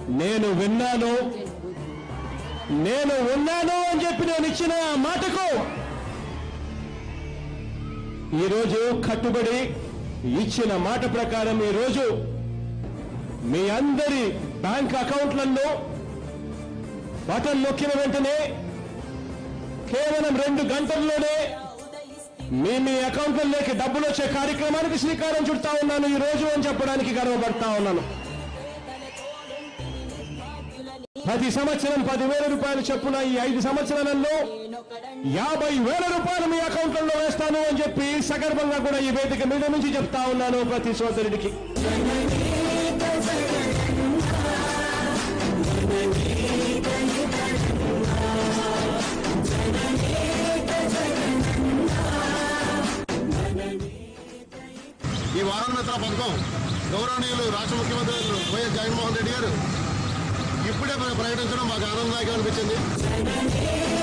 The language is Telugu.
నేను విన్నాను నేను ఉన్నాను అని చెప్పి నేను ఇచ్చిన ఆ మాటకు ఈరోజు కట్టుబడి ఇచ్చిన మాట ప్రకారం ఈరోజు మీ అందరి బ్యాంక్ అకౌంట్లలో బటన్ నొక్కిన వెంటనే కేవలం రెండు గంటల్లోనే మీ మీ అకౌంట్లలోకి డబ్బులు వచ్చే కార్యక్రమానికి శ్రీకారం చుడతా ఉన్నాను ఈ రోజు అని చెప్పడానికి గర్వపడతా ఉన్నాను ప్రతి సంవత్సరం పదివేల రూపాయలు చొప్పున ఈ ఐదు సంవత్సరాలలో యాభై వేల రూపాయలు మీ అకౌంట్లలో వేస్తాను అని చెప్పి సగర్భంగా కూడా ఈ వేదిక మీద నుంచి చెప్తా ఉన్నాను ప్రతి సోదరుడికి ఈ వాహన మిత్ర పథకం గౌరవనీయులు రాష్ట్ర ముఖ్యమంత్రి వైఎస్ జగన్మోహన్ రెడ్డి గారు ఇప్పుడే ప్ర- ప్రకటించడం మాకు ఆనందదాయకం అనిపించింది